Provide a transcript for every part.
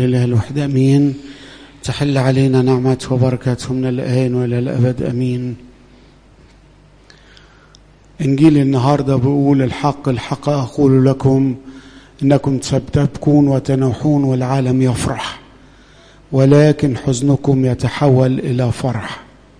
الإله الوحد أمين تحل علينا نعمة وبركاته من الآن وإلى الأبد أمين إنجيل النهاردة بيقول الحق الحق أقول لكم إنكم ستبكون وتنوحون والعالم يفرح ولكن حزنكم يتحول إلى فرح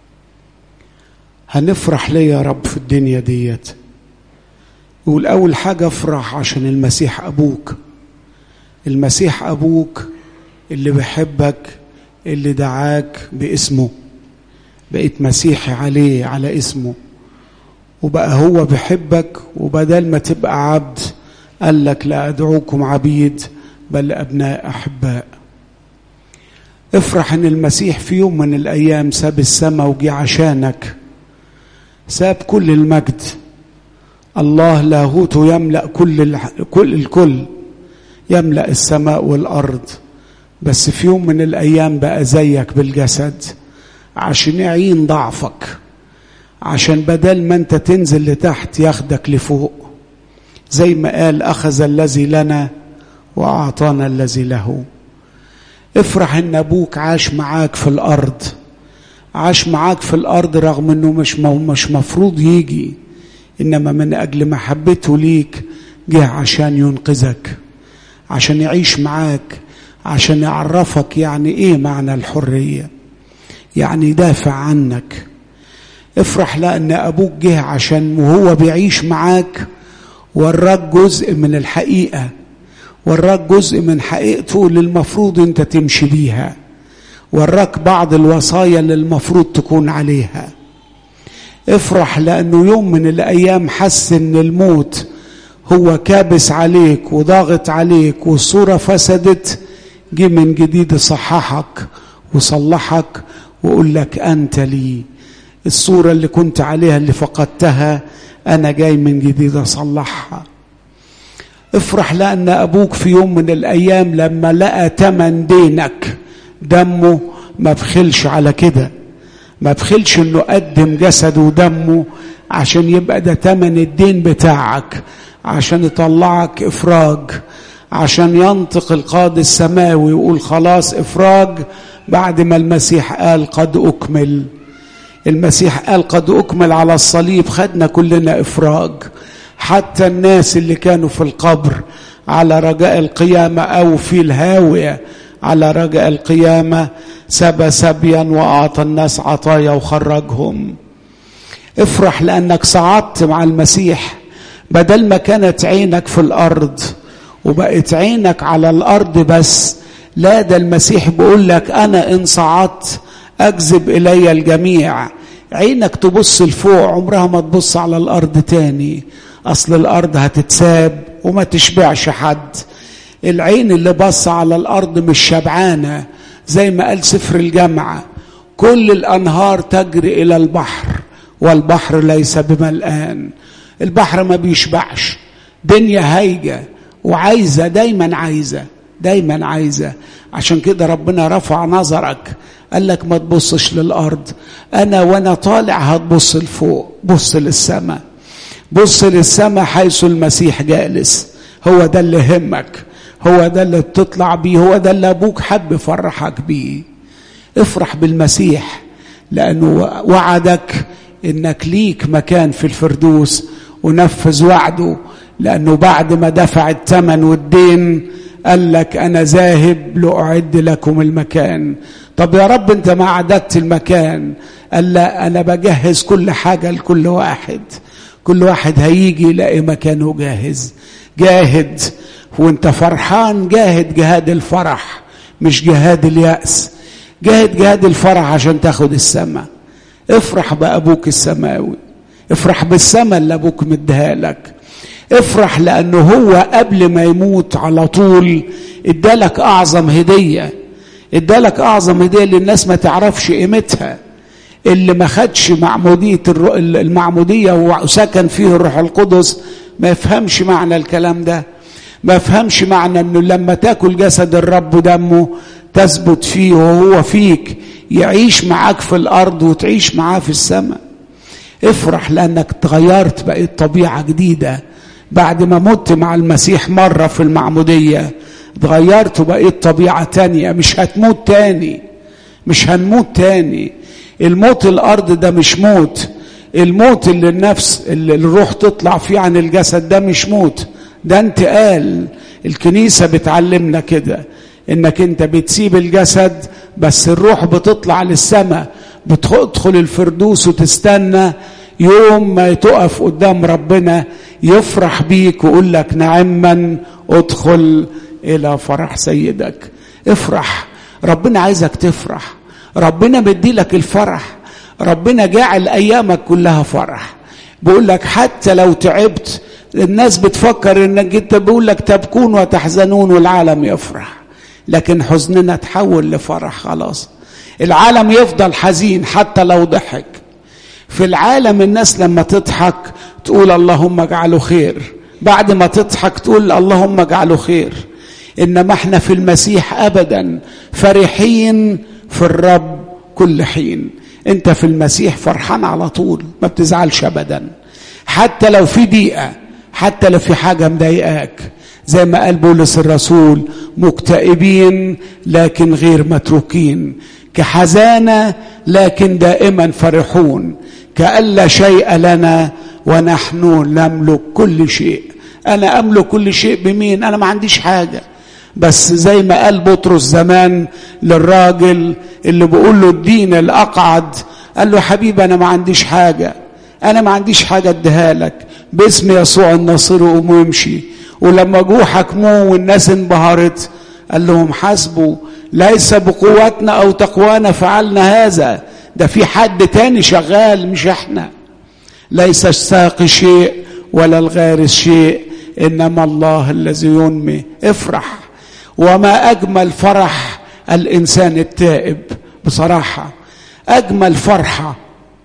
هنفرح ليه يا رب في الدنيا ديت يقول أول حاجة افرح عشان المسيح أبوك المسيح أبوك اللي بيحبك اللي دعاك باسمه بقيت مسيحي عليه على اسمه وبقى هو بيحبك وبدل ما تبقى عبد قال لك لا أدعوكم عبيد بل أبناء أحباء افرح ان المسيح في يوم من الايام ساب السماء وجي عشانك ساب كل المجد الله لاهوته يملا كل كل الكل يملا السماء والارض بس في يوم من الايام بقى زيك بالجسد عشان يعين ضعفك عشان بدل ما انت تنزل لتحت ياخدك لفوق زي ما قال اخذ الذي لنا واعطانا الذي له افرح ان ابوك عاش معاك في الارض عاش معاك في الارض رغم انه مش مش مفروض يجي انما من اجل محبته ليك جه عشان ينقذك عشان يعيش معاك عشان يعرفك يعني ايه معنى الحريه يعني يدافع عنك افرح لان ابوك جه عشان وهو بيعيش معاك وراك جزء من الحقيقه وراك جزء من حقيقته اللي المفروض انت تمشي بيها وراك بعض الوصايا اللي المفروض تكون عليها افرح لانه يوم من الايام حس ان الموت هو كابس عليك وضاغط عليك والصوره فسدت جه من جديد صححك وصلحك وقول لك انت لي الصوره اللي كنت عليها اللي فقدتها انا جاي من جديد اصلحها افرح لأن أبوك في يوم من الأيام لما لقى تمن دينك دمه ما بخلش على كده ما بخلش انه قدم جسده ودمه عشان يبقى ده تمن الدين بتاعك عشان يطلعك افراج عشان ينطق القاضي السماوي ويقول خلاص افراج بعد ما المسيح قال قد اكمل المسيح قال قد اكمل على الصليب خدنا كلنا افراج حتى الناس اللي كانوا في القبر على رجاء القيامة أو في الهاوية على رجاء القيامة سبى سبيا وأعطى الناس عطايا وخرجهم افرح لأنك صعدت مع المسيح بدل ما كانت عينك في الأرض وبقت عينك على الأرض بس لا ده المسيح بيقول لك أنا إن صعدت أجذب إلي الجميع عينك تبص لفوق عمرها ما تبص على الأرض تاني اصل الارض هتتساب وما تشبعش حد العين اللي بص على الارض مش شبعانه زي ما قال سفر الجامعه كل الانهار تجري الى البحر والبحر ليس بملآن البحر ما بيشبعش دنيا هايجه وعايزه دايما عايزه دايما عايزه عشان كده ربنا رفع نظرك قال لك ما تبصش للارض انا وانا طالع هتبص لفوق بص للسماء بص للسماء حيث المسيح جالس هو ده اللي همك هو ده اللي بتطلع بيه هو ده اللي ابوك حب يفرحك بيه افرح بالمسيح لانه وعدك انك ليك مكان في الفردوس ونفذ وعده لانه بعد ما دفع الثمن والدين قال لك انا ذاهب لاعد لكم المكان طب يا رب انت ما عددت المكان قال لا انا بجهز كل حاجه لكل واحد كل واحد هيجي يلاقي مكانه جاهز جاهد وانت فرحان جاهد جهاد الفرح مش جهاد اليأس جاهد جهاد الفرح عشان تاخد السماء افرح بأبوك السماوي افرح بالسماء اللي أبوك مديها لك افرح لأنه هو قبل ما يموت على طول ادالك أعظم هدية ادالك أعظم هدية اللي الناس ما تعرفش قيمتها اللي ما خدش معمودية المعمودية وسكن فيه الروح القدس ما يفهمش معنى الكلام ده ما يفهمش معنى انه لما تاكل جسد الرب ودمه تثبت فيه وهو فيك يعيش معاك في الارض وتعيش معاه في السماء افرح لانك تغيرت بقيت طبيعه جديده بعد ما مت مع المسيح مره في المعموديه اتغيرت وبقيت طبيعة تانية مش هتموت تاني مش هنموت تاني الموت الأرض ده مش موت الموت اللي النفس اللي الروح تطلع فيه عن الجسد ده مش موت ده انتقال الكنيسة بتعلمنا كده انك انت بتسيب الجسد بس الروح بتطلع للسماء بتدخل الفردوس وتستنى يوم ما تقف قدام ربنا يفرح بيك ويقول لك نعما ادخل الى فرح سيدك افرح ربنا عايزك تفرح ربنا بدي لك الفرح ربنا جعل ايامك كلها فرح بيقول لك حتى لو تعبت الناس بتفكر انك انت بيقول لك تبكون وتحزنون والعالم يفرح لكن حزننا تحول لفرح خلاص العالم يفضل حزين حتى لو ضحك في العالم الناس لما تضحك تقول اللهم اجعله خير بعد ما تضحك تقول اللهم اجعله خير انما احنا في المسيح ابدا فرحين في الرب كل حين انت في المسيح فرحان على طول ما بتزعلش ابدا حتى لو في ضيقه حتى لو في حاجه مضايقاك زي ما قال بولس الرسول مكتئبين لكن غير متروكين كحزانه لكن دائما فرحون كأن لا شيء لنا ونحن نملك كل شيء انا املك كل شيء بمين انا ما عنديش حاجه بس زي ما قال بطرس زمان للراجل اللي بيقول له الدين الاقعد قال له حبيبي انا ما عنديش حاجه انا ما عنديش حاجه اديها لك باسم يسوع الناصر قوم وامشي ولما جوه حكموه والناس انبهرت قال لهم حاسبوا ليس بقوتنا او تقوانا فعلنا هذا ده في حد تاني شغال مش احنا ليس الساقي شيء ولا الغارس شيء انما الله الذي ينمي افرح وما اجمل فرح الانسان التائب بصراحه اجمل فرحه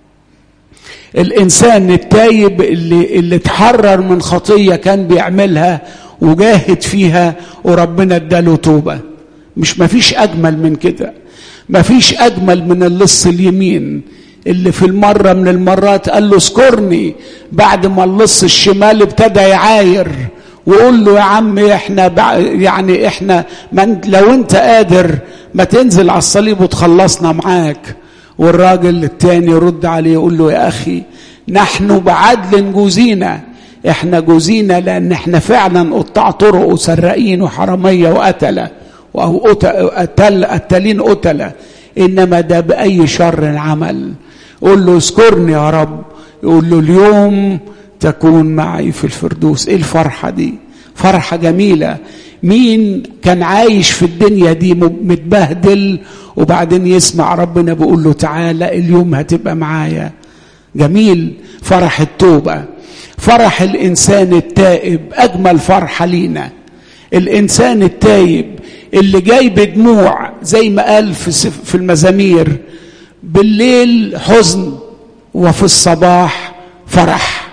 الانسان التايب اللي اللي اتحرر من خطيه كان بيعملها وجاهد فيها وربنا اداله توبه مش مفيش اجمل من كده مفيش اجمل من اللص اليمين اللي في المره من المرات قال له اذكرني بعد ما اللص الشمال ابتدى يعاير وقول له يا عم احنا يعني احنا من لو انت قادر ما تنزل على الصليب وتخلصنا معاك والراجل التاني يرد عليه يقول له يا اخي نحن بعدل جوزينا احنا جوزينا لان احنا فعلا قطاع طرق وسرقين وحراميه وقتله او قتل قتالين قتله انما ده باي شر عمل قول له اذكرني يا رب يقول له اليوم تكون معي في الفردوس ايه الفرحه دي فرحه جميله مين كان عايش في الدنيا دي متبهدل وبعدين يسمع ربنا بيقول له تعالى اليوم هتبقى معايا جميل فرح التوبه فرح الانسان التائب اجمل فرحه لينا الانسان التايب اللي جاي بدموع زي ما قال في في المزامير بالليل حزن وفي الصباح فرح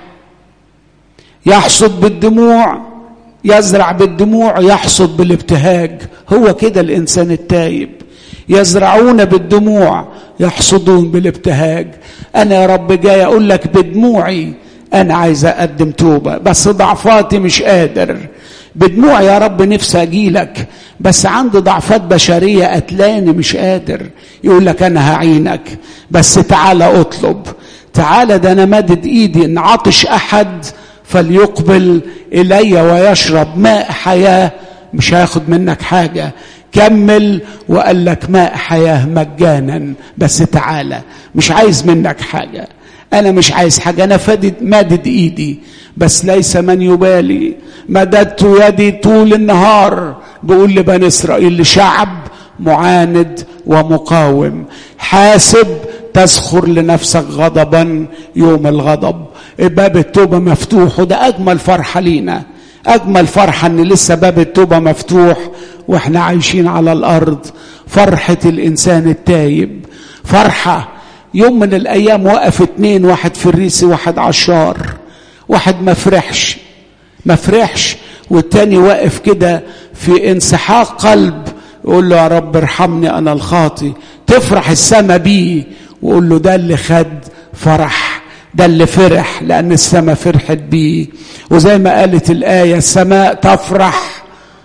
يحصد بالدموع يزرع بالدموع يحصد بالابتهاج هو كده الانسان التايب يزرعون بالدموع يحصدون بالابتهاج انا يا رب جاي اقول لك بدموعي انا عايز اقدم توبه بس ضعفاتي مش قادر بدموع يا رب نفسي اجيلك بس عندي ضعفات بشريه قتلاني مش قادر يقول لك انا هعينك بس تعالى اطلب تعالى ده انا مادد ايدي ان عطش احد فليقبل الي ويشرب ماء حياه مش هياخد منك حاجه كمل وقال لك ماء حياه مجانا بس تعالى مش عايز منك حاجه انا مش عايز حاجه انا فادد مادد ايدي بس ليس من يبالي مددت يدي طول النهار بقول لبني اسرائيل لشعب معاند ومقاوم حاسب تزخر لنفسك غضبا يوم الغضب باب التوبه مفتوح وده اجمل فرحه لينا اجمل فرحه ان لسه باب التوبه مفتوح واحنا عايشين على الارض فرحه الانسان التايب فرحه يوم من الايام وقف اتنين واحد فريسي واحد عشار واحد ما فرحش ما فرحش والتاني واقف كده في انسحاق قلب يقول له يا رب ارحمني انا الخاطي تفرح السما بيه وقول له ده اللي خد فرح ده اللي فرح لان السما فرحت بيه وزي ما قالت الايه السماء تفرح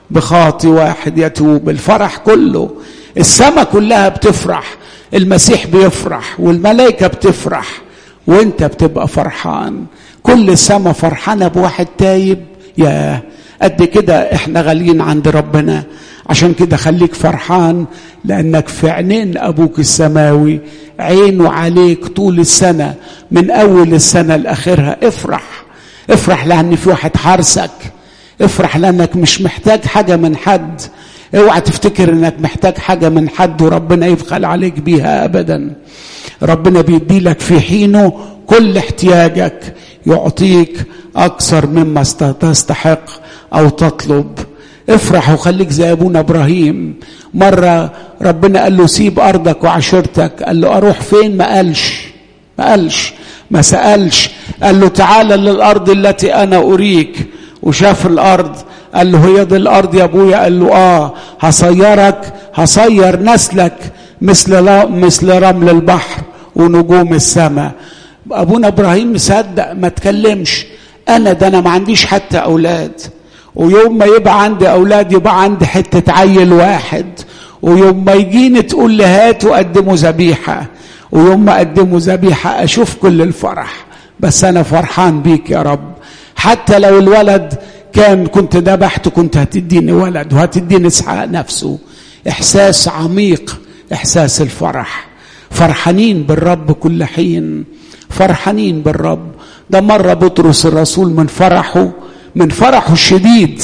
بخاطي واحد يتوب الفرح كله السماء كلها بتفرح المسيح بيفرح والملائكة بتفرح وانت بتبقى فرحان كل السماء فرحانة بواحد تايب يا قد كده احنا غاليين عند ربنا عشان كده خليك فرحان لانك في عينين ابوك السماوي عينه عليك طول السنه من اول السنه لاخرها افرح افرح لان في واحد حارسك افرح لانك مش محتاج حاجه من حد اوعى تفتكر انك محتاج حاجه من حد وربنا يبخل عليك بيها ابدا ربنا بيدي لك في حينه كل احتياجك يعطيك اكثر مما تستحق او تطلب افرح وخليك زي ابونا ابراهيم مره ربنا قال له سيب ارضك وعشيرتك قال له اروح فين ما قالش ما قالش ما سالش قال له تعالى للارض التي انا اريك وشاف الارض قال له هي دي الارض يا ابويا قال له اه هصيرك هصير نسلك مثل مثل رمل البحر ونجوم السماء ابونا ابراهيم مصدق ما تكلمش انا ده انا ما عنديش حتى اولاد ويوم ما يبقى عندي اولاد يبقى عندي حته عيل واحد ويوم ما يجيني تقول لي هاتوا قدموا ذبيحه ويوم ما قدموا ذبيحه اشوف كل الفرح بس انا فرحان بيك يا رب حتى لو الولد كان كنت ذبحت كنت هتديني ولد وهتديني اسحاق نفسه احساس عميق احساس الفرح فرحانين بالرب كل حين فرحانين بالرب ده مره بطرس الرسول من فرحه من فرحه الشديد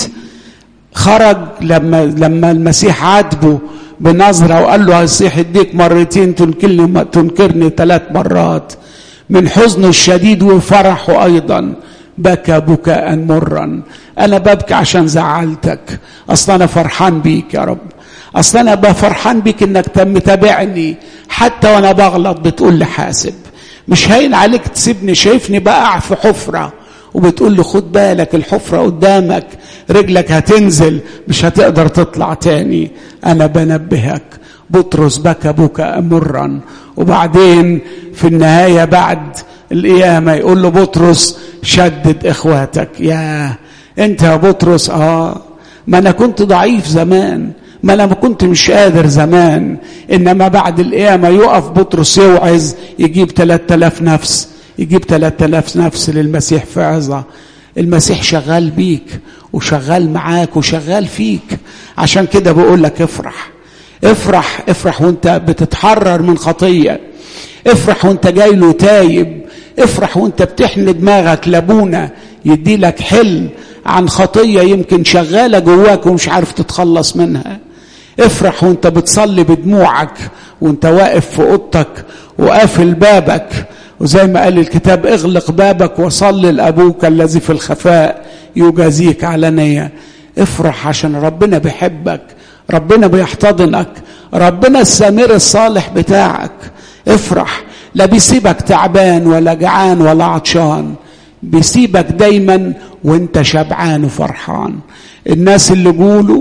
خرج لما لما المسيح عاتبه بنظرة وقال له هيصيح يديك مرتين تنكرني تنكرني ثلاث مرات من حزنه الشديد وفرحه أيضا بكى بكاء مرا أنا ببكي عشان زعلتك أصلا أنا فرحان بيك يا رب أصلا أنا بفرحان بيك إنك متابعني حتى وأنا بغلط بتقول لي حاسب مش هين عليك تسيبني شايفني بقع في حفره وبتقول له خد بالك الحفرة قدامك رجلك هتنزل مش هتقدر تطلع تاني أنا بنبهك بطرس بكى بكاء مرا وبعدين في النهاية بعد القيامة يقول له بطرس شدد إخواتك يا أنت يا بطرس آه ما أنا كنت ضعيف زمان ما انا ما كنت مش قادر زمان انما بعد القيامه يقف بطرس يوعظ يجيب 3000 نفس يجيب 3000 نفس للمسيح في عظة المسيح شغال بيك وشغال معاك وشغال فيك عشان كده بقول لك افرح افرح افرح وانت بتتحرر من خطية افرح وانت جاي له تايب افرح وانت بتحن دماغك لابونا يدي لك حل عن خطية يمكن شغالة جواك ومش عارف تتخلص منها افرح وانت بتصلي بدموعك وانت واقف في اوضتك وقافل بابك وزي ما قال الكتاب اغلق بابك وصل لابوك الذي في الخفاء يجازيك علانيه افرح عشان ربنا بيحبك ربنا بيحتضنك ربنا السمير الصالح بتاعك افرح لا بيسيبك تعبان ولا جعان ولا عطشان بيسيبك دايما وانت شبعان وفرحان الناس اللي جولوا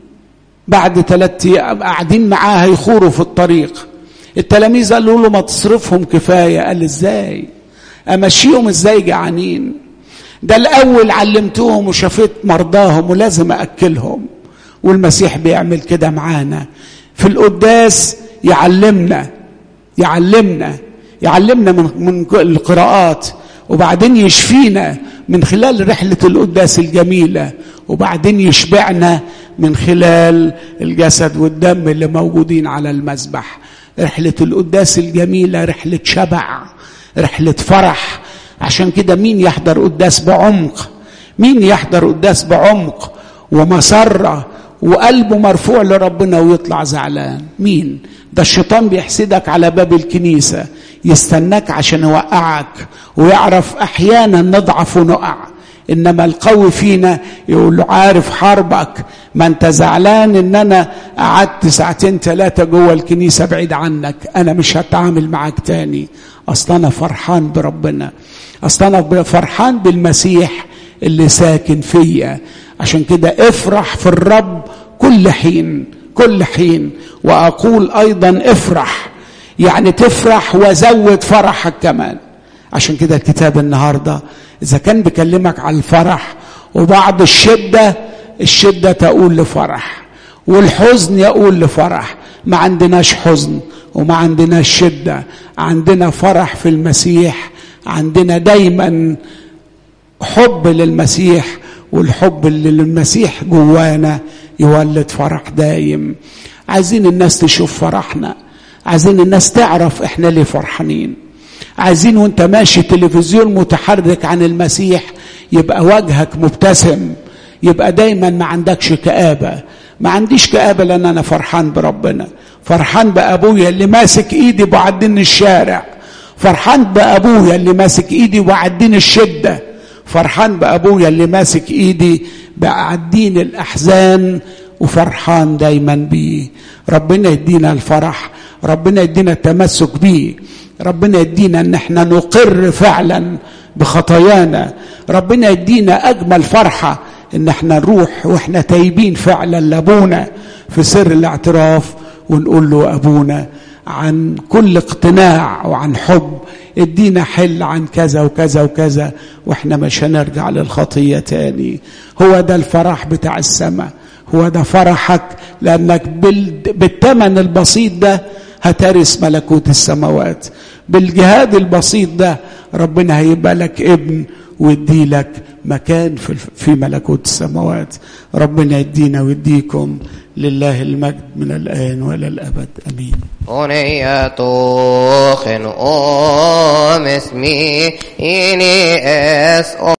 بعد ثلاثة ايام قاعدين معاه هيخوروا في الطريق التلاميذ قالوا له ما تصرفهم كفايه قال ازاي امشيهم ازاي جعانين ده الاول علمتهم وشفيت مرضاهم ولازم اكلهم والمسيح بيعمل كده معانا في القداس يعلمنا يعلمنا يعلمنا من من القراءات وبعدين يشفينا من خلال رحلة القداس الجميلة وبعدين يشبعنا من خلال الجسد والدم اللي موجودين على المذبح رحلة القداس الجميلة رحلة شبع رحلة فرح عشان كده مين يحضر قداس بعمق مين يحضر قداس بعمق ومسرة وقلبه مرفوع لربنا ويطلع زعلان مين ده الشيطان بيحسدك على باب الكنيسة يستناك عشان يوقعك ويعرف أحيانا نضعف ونقع انما القوي فينا يقول له عارف حربك ما انت زعلان ان انا قعدت ساعتين ثلاثه جوه الكنيسه بعيد عنك انا مش هتعامل معاك تاني اصلا انا فرحان بربنا اصلا انا فرحان بالمسيح اللي ساكن فيا عشان كده افرح في الرب كل حين كل حين واقول ايضا افرح يعني تفرح وزود فرحك كمان عشان كده الكتاب النهارده اذا كان بيكلمك على الفرح وبعض الشده الشدة تقول لفرح والحزن يقول لفرح ما عندناش حزن وما عندناش شدة عندنا فرح في المسيح عندنا دايما حب للمسيح والحب اللي للمسيح جوانا يولد فرح دايم عايزين الناس تشوف فرحنا عايزين الناس تعرف احنا ليه فرحانين عايزين وانت ماشي تلفزيون متحرك عن المسيح يبقى وجهك مبتسم يبقى دايما ما عندكش كآبة ما عنديش كآبة لأن أنا فرحان بربنا فرحان بأبويا اللي ماسك إيدي بعدين الشارع فرحان بأبويا اللي ماسك إيدي وعدين الشدة فرحان بأبويا اللي ماسك إيدي بعدين الأحزان وفرحان دايما بيه ربنا يدينا الفرح ربنا يدينا التمسك بيه ربنا يدينا ان احنا نقر فعلا بخطايانا ربنا يدينا اجمل فرحه ان احنا نروح واحنا تايبين فعلا لابونا في سر الاعتراف ونقول له ابونا عن كل اقتناع وعن حب ادينا حل عن كذا وكذا وكذا واحنا مش هنرجع للخطيه تاني هو ده الفرح بتاع السماء هو ده فرحك لانك بالثمن البسيط ده هترث ملكوت السماوات بالجهاد البسيط ده ربنا هيبقى لك ابن ويدي لك مكان في في ملكوت السماوات ربنا يدينا ويديكم لله المجد من الآن وإلى الأبد أمين أنية خن أم اسمي إني أس